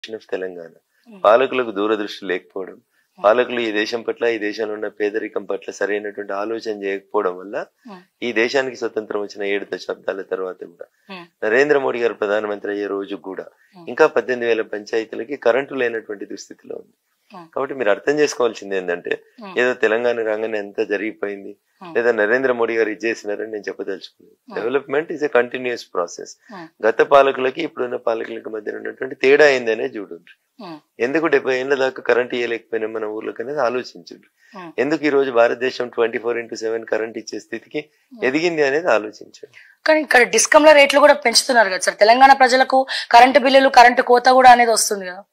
Of Telangana పాలకులకు దూరదృష్టి లేకపోవడం పాలకులు ఈ దేశం పట్ల ఈ దేశంలో ఉన్న పేదరికం పట్ల సరైనటువంటి ఆలోచన చేయకపోవడం వల్ల Hmm. ఈ దేశానికి స్వతంత్రం వచ్చిన ఏడు దశాబ్దాల తర్వాత కూడా Hmm. నరేంద్ర మోడీ గారు ప్రధానమంత్రి అయ్యే రోజు కూడా Hmm. ఇంకా పద్దెనిమిది వేల పంచాయతీలకి కరెంటు లేనటువంటి దుస్థితిలో ఉంది Hmm. కాబట్టి మీరు అర్థం చేసుకోవాల్సింది ఏంటంటే Hmm. ఏదో తెలంగాణ రాగానే ఎంత జరిగిపోయింది Hmm. లేదా నరేంద్ర మోడీ గారు ఇది చేసినారని నేను చెప్పదలుచుకున్నాను development is a continuous process Hmm. గత పాలకులకి ఇప్పుడున్న పాలకులకి మధ్య ఉన్నటువంటి తేడా ఏందనే చూడండి Hmm. ఎందుకు డెబ్బై ఏళ్ళ దాకా కరెంట్ ఇవ్వలేకపోయినా మన ఊర్లోకి అనేది ఆలోచించండి Hmm. ఎందుకు ఈ రోజు భారతదేశం twenty four into seven current ఇచ్చే స్థితికి ఎదిగింది అనేది ఆలోచించండి కానీ ఇక్కడ డిస్కమ్ల రేట్లు కూడా పెంచుతున్నారు కదా సార్ తెలంగాణ ప్రజలకు కరెంటు బిల్లులు కరెంటు కోత కూడా అనేది వస్తుంది కదా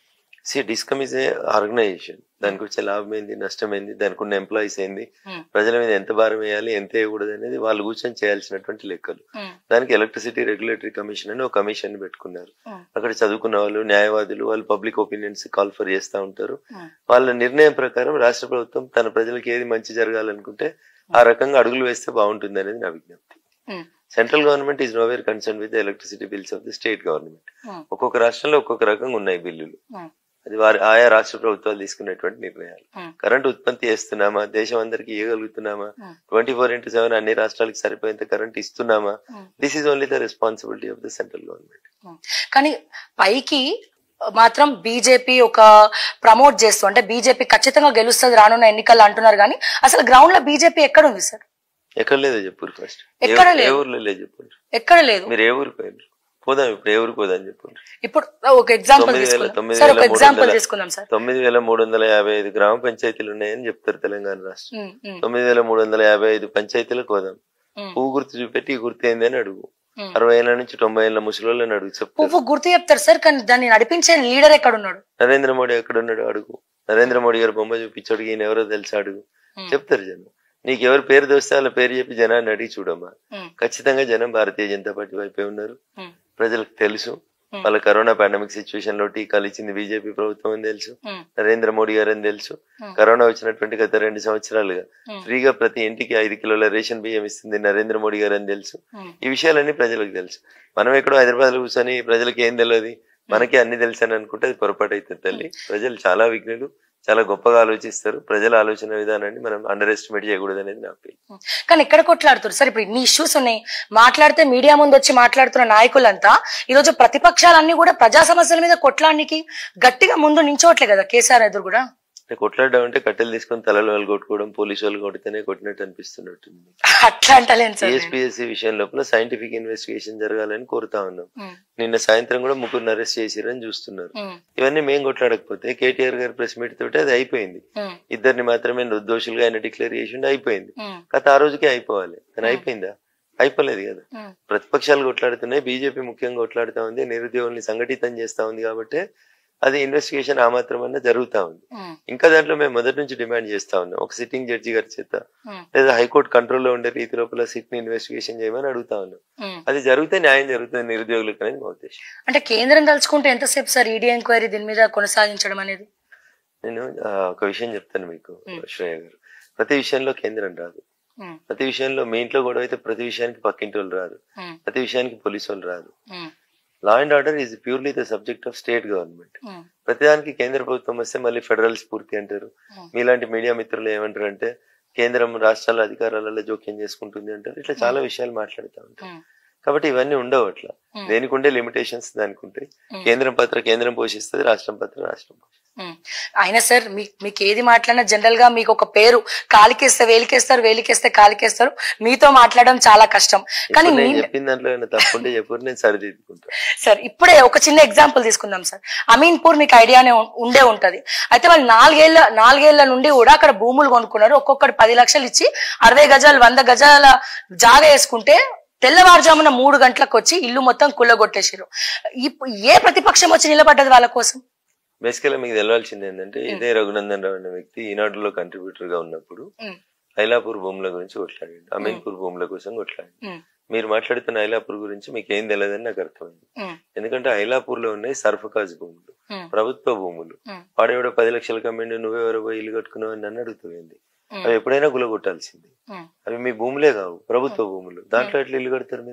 see discom is a organisation దానికి వచ్చే లాభం ఏంది నష్టం ఏంది దానికి ఉన్న ఎంప్లాయీస్ ఏంది Hmm. ప్రజల మీద ఎంత భారం వేయాలి ఎంత వేయకూడదు అనేది వాళ్ళు కూర్చొని చేయాల్సినటువంటి లెక్కలు Hmm. దానికి ఎలక్ట్రిసిటీ రెగ్యులేటరీ కమిషన్ అని ఒక కమిషన్ పెట్టుకున్నారు Hmm. అక్కడ చదువుకున్న వాళ్ళు న్యాయవాదులు వాళ్ళు పబ్లిక్ ఒపీనియన్స్ కాల్ఫర్ చేస్తూ ఉంటారు Hmm. వాళ్ళ నిర్ణయం ప్రకారం రాష్ట్ర ప్రభుత్వం తన ప్రజలకు ఏది మంచి జరగాలనుకుంటే ఆ రకంగా అడుగులు వేస్తే బాగుంటుంది అనేది నా విజ్ఞప్తి Hmm. Central government is nowhere concern with electricity bills of the state government Hmm. ఒక్కొక్క రాష్ట్రంలో ఒక్కొక్క రకంగా ఉన్నాయి బిల్లులు Hmm. అది వారి ఆయా రాష్ట్ర ప్రభుత్వాలు తీసుకునేటువంటి నిర్ణయాలు Hmm. కరెంట్ ఉత్పత్తి చేస్తున్నామా దేశం అందరికి ఇవ్వగలుగుతున్నామా Hmm. Twenty four into seven అన్ని రాష్ట్రాలకు సరిపోయేంత కరెంట్ ఇస్తున్నామా Hmm. This is only the responsibility of the central government కానీ పైకి మాత్రం బీజేపీ ఒక ప్రమోట్ చేస్తూ అంటే బీజేపీ ఖచ్చితంగా గెలుస్తుంది రానున్న ఎన్నికల్లో అంటున్నారు కానీ అసలు గ్రౌండ్ లో బీజేపీ ఎక్కడ ఉంది సార్ ఎక్కడ లేదో చెప్పు ఫస్ట్ ఎక్కడ లేదు. ఏ ఊర్లో లేదు చెప్పండి ఎక్కడ లేదు మీరు ఏ ఊరికి పోయారు పోదాం ఇప్పుడు ఏ ఊరికి పోదాం చెప్పండి ఇప్పుడు ఒక ఎగ్జాంపుల్ తొమ్మిది వేల తీసుకుందాం తొమ్మిది సార్ వేల ఒక మూడు ఎగ్జాంపుల్ వందల- తీసుకుందాం సార్ తొమ్మిది వేల మూడు వందల యాభై ఐదు గ్రామ పంచాయతీలు ఉన్నాయని చెప్తారు తెలంగాణ రాష్ట్రం ఉమ్, ఉమ్, తొమ్మిది వేల మూడు వందల యాభై ఐదు పంచాయతీలకు పోదాం ఉమ్, పువ్వు గుర్తు చూపెట్టి ఈ గుర్తు ఏంది అని అడుగు ఉమ్. అరవై ఏళ్ళ నుంచి తొంభై ఏళ్ళ ముసలోళ్ళని అడుగు చెప్తారు పువ్వు గుర్తు చెప్తారు సార్ కానీ దాన్ని నడిపించే లీడర్ ఎక్కడ ఉన్నాడు నరేంద్ర మోడీ ఎక్కడ ఉన్నాడు అడుగు నరేంద్ర మోడీ గారు బొమ్మ చూపించాడు ఈయన ఎవరో తెలుసా అడుగు ఉమ్, చెప్తారు జనం నీకు ఎవరు పేరు దోస్తే వాళ్ళ పేరు చెప్పి జనాన్ని అడిగి చూడమ్మా ఉమ్, ఖచ్చితంగా జనం భారతీయ జనతా పార్టీ వైపే ఉన్నారు ఉమ్, ప్రజలకు తెలుసు Hmm. వాళ్ళ కరోనా పాండమిక్ సిచ్యువేషన్ లో టీకాలు ఇచ్చింది బీజేపీ ప్రభుత్వం అని తెలుసు ఉమ్, నరేంద్ర మోడీ గారు అని తెలుసు Hmm. కరోనా వచ్చినటువంటి గత రెండు సంవత్సరాలుగా Hmm. ఫ్రీగా ప్రతి ఇంటికి ఐదు కిలోల రేషన్ బియ్యం ఇస్తుంది నరేంద్ర మోడీ గారు అని తెలుసు ఉమ్, ఈ విషయాలన్నీ ప్రజలకు తెలుసు మనం ఎక్కడో హైదరాబాద్ లో కూర్చొని ప్రజలకు ఏం తెలియదు మనకి అన్ని తెలుసు అని అనుకుంటే అది పొరపాటు అవుతుంది తల్లి ప్రజలు చాలా విఘ్నులు చాలా గొప్పగా ఆలోచిస్తారు ప్రజల ఆలోచన విధానాన్ని మనం అండర్ ఎస్టిమేట్ చేయకూడదు అనేది నా ఫీల్ కానీ ఎక్కడ కొట్లాడుతారు సార్ ఇప్పుడు ఇన్ని ఇష్యూస్ ఉన్నాయి మాట్లాడితే మీడియా ముందు వచ్చి మాట్లాడుతున్న నాయకులంతా ఈ రోజు ప్రతిపక్షాలన్నీ కూడా ప్రజా సమస్యల మీద కొట్లాడడానికి గట్టిగా ముందు నించోట్లే కదా కేసీఆర్ ఎదురు కూడా అంటే కొట్లాడడం అంటే కట్టెలు తీసుకొని తలలు వాళ్ళు కొట్టుకోవడం పోలీసు వాళ్ళు కొడితేనే కొట్టినట్టు అనిపిస్తున్నట్టుంది అట్లా అంటలేను సార్ నేను. టీఎస్పీఎస్సీ విషయం లోపల సైంటిఫిక్ ఇన్వెస్టిగేషన్ జరగాలని కోరుతా ఉన్నాం ఉమ్, నిన్న సాయంత్రం కూడా ముగ్గురు అరెస్ట్ చేసిరని చూస్తున్నారు ఉమ్, ఇవన్నీ మేము కొట్లాడకపోతే కేటీఆర్ గారి ప్రెస్ మీట్ తోటి అది అయిపోయింది ఉమ్, ఇద్దరిని మాత్రమే నిర్దోషులుగా ఆయన డిక్లేర్ చేసిండు అయిపోయింది ఉమ్, కథ ఆ రోజుకే అయిపోవాలి కానీ అయిపోయిందా అయిపోలేదు కదా ఉమ్, ప్రతిపక్షాలు కొట్లాడుతున్నాయి బీజేపీ ముఖ్యంగా కొట్లాడుతా ఉంది నిరుద్యోగుల్ని సంఘటితం చేస్తా ఉంది కాబట్టి అది ఇన్వెస్టిగేషన్ ఆ మాత్రమన్నా జరుగుతా ఉంది ఉమ్, ఇంకా దాంట్లో మేము మొదటి నుంచి డిమాండ్ చేస్తా ఉన్నాం ఒక సిట్టింగ్ జడ్జి గారి చేత ఉమ్, లేదా హైకోర్టు కంట్రోల్లో ఉండే రీతి లోపల సిట్ ని ఇన్వెస్టిగేషన్ చేయమని అడుగుతా ఉన్నాం ఉమ్. అది జరిగితే న్యాయం జరుగుతుంది నిరుద్యోగులకు అనేది మా ఉద్దేశం అంటే కేంద్రం తలుచుకుంటే ఎంతసేపు సార్ ఈడీ ఎంక్వైరీ దీని మీద కొనసాగించడం అనేది నేను ఆ, ఒక విషయం చెప్తాను మీకు Hmm. శ్రేయ గారు ప్రతి విషయంలో కేంద్రం రాదు ఉమ్, ప్రతి విషయంలో మీ ఇంట్లో గొడవ అయితే ప్రతి విషయానికి పక్కింటి వాళ్ళు రాదు ఉమ్, ప్రతి విషయానికి పోలీసు వాళ్ళు రాదు um, law and order is purely the subject of state government um, ప్రతిదానికి కేంద్ర ప్రభుత్వం వస్తే మళ్ళీ ఫెడరల్ స్ఫూర్తి అంటారు Hmm. మీలాంటి మీడియా మిత్రులు ఏమంటారు అంటే కేంద్రం రాష్ట్రాల అధికారాలలో జోక్యం చేసుకుంటుంది అంటారు ఇట్లా చాలా విషయాలు మాట్లాడుతూ ఉంటారు ఉమ్, కాబట్టి ఇవన్నీ ఉండవు అట్లా Hmm. దేనికి ఉండే లిమిటేషన్స్ దానికి ఉంటాయి Hmm. కేంద్రం పత్ర కేంద్రం పోషిస్తుంది రాష్ట్రం పత్ర రాష్ట్రం పోషిస్తుంది ఉమ్. అయినా సార్ మీ మీకు ఏది మాట్లాడినా జనరల్ గా మీకు ఒక పేరు కాలికేస్తే వేలికేస్తారు వేలికేస్తే కాలికేస్తారు మీతో మాట్లాడడం చాలా కష్టం కానీ ఇప్పుడు నేను మీ- చెప్పిన దాంట్లో ఏమైనా తప్పుంటే చెప్పు నేను సరిదిద్దుకుంటాను సార్ ఇప్పుడే ఒక చిన్న ఎగ్జాంపుల్ తీసుకుందాం సార్ అమీన్పూర్ మీకు ఐడియానే ఉం- ఉండే ఉంటది అయితే వాళ్ళు నాలుగేళ్ల నాలుగేళ్ల నుండి కూడా అక్కడ భూములు కొనుక్కున్నారు ఒక్కొక్కటి పది లక్షలు ఇచ్చి అరవై గజాలు వంద గజాల జాగా వేసుకుంటే తెల్లవారుజామున మూడు గంటలకు వచ్చి ఇల్లు మొత్తం కుల్లగొట్టేసారు ఇప్పు- ఏ ప్రతిపక్షం వచ్చి నిలబడ్డది వాళ్ళ కోసం బేసికల్ మీకు తెలవాల్సింది ఏంటంటే ఇదే రఘునందన్ రావు అనే వ్యక్తి ఈనాడులో కంట్రిబ్యూటర్ గా ఉన్నప్పుడు ఉమ్, ఐలాపూర్ భూముల గురించి కొట్లాడండి అమీన్పూర్ భూముల కోసం కొట్లాడండి ఉమ్, మీరు మాట్లాడుతున్న ఐలాపూర్ గురించి మీకు ఏం తెలియదని నాకు అర్థమైంది ఉమ్, ఎందుకంటే ఐలాపూర్ లో ఉన్నాయి సర్ఫకాజ్ భూములు ఉమ్, ప్రభుత్వ భూములు ఉమ్, వాడేవాడో పది లక్షల కమ్మిండి నువ్వెవరో పోయి ఇల్లు కట్టుకున్నావు అని నన్ను అడుగుతుంది ఉమ్, అవి ఎప్పుడైనా గులగొట్టాల్సింది ఉమ్, అవి మీ భూములే కావు ప్రభుత్వ భూములు దాంట్లో ఎట్లా ఇల్లు కడతారు మీరు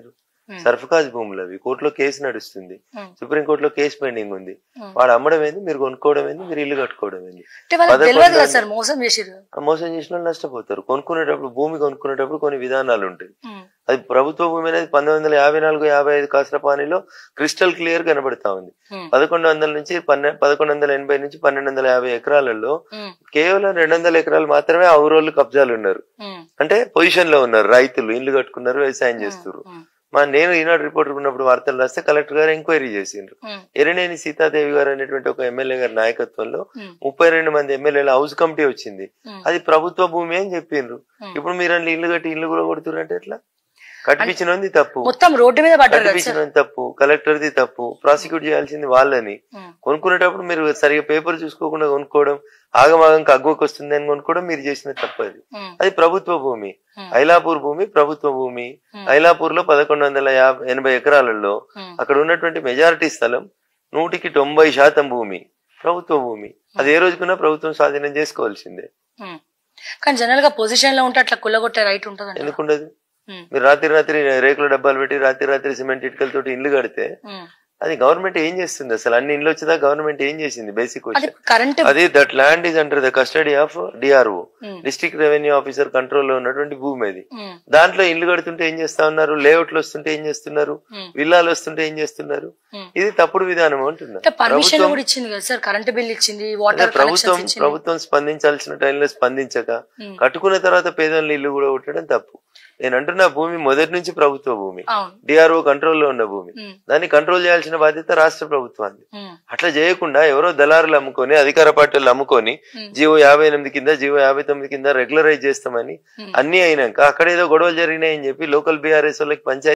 ఉమ్, సర్ఫకాజ్ భూములు అవి కోర్టులో కేసు నడుస్తుంది ఉమ్, సుప్రీం కోర్టులో కేసు పెండింగ్ ఉంది ఉమ్. వాడు అమ్మడం ఏంది మీరు కొనుక్కోవడం ఏంది మీరు ఇల్లు కట్టుకోవడం ఏంది అంటే వాళ్ళకి పదకొండు తెలియదు కదా మంది- సార్ మోసం చేసిర్రు ఆ మోసం చేసిన వాళ్ళు నష్టపోతారు కొనుక్కునేటప్పుడు భూమి కొనుక్కునేటప్పుడు కొన్ని విధానాలు ఉంటాయి ఉమ్, అది ప్రభుత్వ భూమి అనేది పంతొమ్మిది వందల యాభై నాలుగు యాభై ఐదు కాసరపానిలో క్రిస్టల్ క్లియర్ కనబడతా ఉంది ఉమ్, పదకొండు వందల నుంచి పన్నె పదకొండు వందల ఎనభై నుంచి పన్నెండు వందల యాభై ఎకరాలలో ఉమ్, కేవలం రెండు వందల ఎకరాలు మాత్రమే ఔరోళ్ళు కబ్జాలు ఉన్నారు ఉమ్, అంటే పొజిషన్ లో ఉన్నారు రైతులు ఇల్లు కట్టుకున్నారు వ్యవసాయం చేస్తున్నారు ఉమ్, మా నేను ఈనాడు రిపోర్టర్ ఉన్నప్పుడు వార్తలు రాస్తే కలెక్టర్ గారు ఎంక్వైరీ చేసిండ్రు ఉమ్, ఎరినేని సీతాదేవి గారు అనేటువంటి ఒక ఎమ్మెల్యే గారి నాయకత్వంలో ఉమ్, ముప్పై రెండు మంది ఎమ్మెల్యేల హౌస్ కమిటీ వచ్చింది ఉమ్. అది ప్రభుత్వ భూమి అని చెప్పిండ్రు Hmm. ఇప్పుడు మీరు అందులో ఇల్లు కట్టి ఇల్లు కూడా కొడుతున్నారు ఎట్లా కట్టించినది తప్పు మొత్తం రోడ్డు మీద పడ్డారు కదా సార్ కట్టించినది తప్పు కలెక్టర్ది తప్పు ప్రాసిక్యూట్ చేయాల్సింది వాళ్ళని ఉమ్, కొనుక్కునేటప్పుడు మీరు సరిగా పేపర్ చూసుకోకుండా కొనుక్కోవడం ఆగమాగం కగ్గుకు వస్తుంది అని కొనుక్కోవడం మీరు చేసిన తప్పు అది ఉమ్, అది ప్రభుత్వ భూమి ఉమ్, ఐలాపూర్ భూమి ప్రభుత్వ భూమి Hmm. ఐలాపూర్ లో పదకొండు వందల యాభై ఎనభై ఎకరాలలో ఉమ్, అక్కడ ఉన్నటువంటి మెజారిటీ స్థలం నూటికి తొంభై శాతం భూమి ప్రభుత్వ భూమి అది ఏ రోజుకున్నా ప్రభుత్వం స్వాధీనం చేసుకోవాల్సిందే ఉమ్. కానీ జనరల్ గా పొజిషన్ లో ఉంటే అట్లా కుల్లగొట్టే రైట్ ఉంటుంది ఎందుకుండదు మీరు రాత్రి రాత్రి రేకుల డబ్బాలు పెట్టి రాత్రి రాత్రి సిమెంట్ ఇటుకలతోటి ఇల్లు కడితే అది గవర్నమెంట్ ఏం చేస్తుంది అసలు అన్ని ఇల్లు వచ్చేదా గవర్నమెంట్ ఏం చేసింది బేసిక్ అది క్వశ్చన్ కరెంట్ అది that land is under the custody of D R O district revenue officer control లో ఉన్నటువంటి భూమి అది దాంట్లో ఇల్లు కడుతుంటే ఏం చేస్తా ఉన్నారు లేఅవుట్లు వస్తుంటే ఏం చేస్తున్నారు విల్లాలు వస్తుంటే ఏం చేస్తున్నారు ఇది తప్పుడు విధానం అంటున్నారు పర్మిషన్ ప్రభుత్వం- కూడా ఇచ్చింది కదా సార్ కరెంట్ బిల్ ఇచ్చింది అదే వాటర్ ప్రభుత్వం కనెక్షన్స్ ఇచ్చింది ప్రభుత్వం స్పందించాల్సిన టైంలో స్పందించక ఉమ్. కట్టుకున్న తర్వాత పేదల ఇల్లు కూడా కొట్టడం తప్పు నేను అంటున్నా భూమి మొదటి నుంచి ప్రభుత్వ భూమి అవును డిఆర్ఓ కంట్రోల్లో ఉన్న భూమి ఉమ్, దాన్ని కంట్రోల్ చేయాల్సిన బాధ్యత రాష్ట్ర ప్రభుత్వాన్ని ఉమ్, అట్లా చేయకుండా ఎవరో దళారులు అమ్ముకొని అధికార పార్టీలు అమ్ముకొని ఉమ్, జీవో యాభై ఎనిమిది కింద జీవో యాభై తొమ్మిది కింద రెగ్యులరైజ్ చేస్తామని ఉమ్. అన్ని అయినాక అక్కడ ఏదో గొడవలు జరిగినాయని చెప్పి లోకల్ బీఆర్ఎస్ వాళ్ళకి పంచాయతీ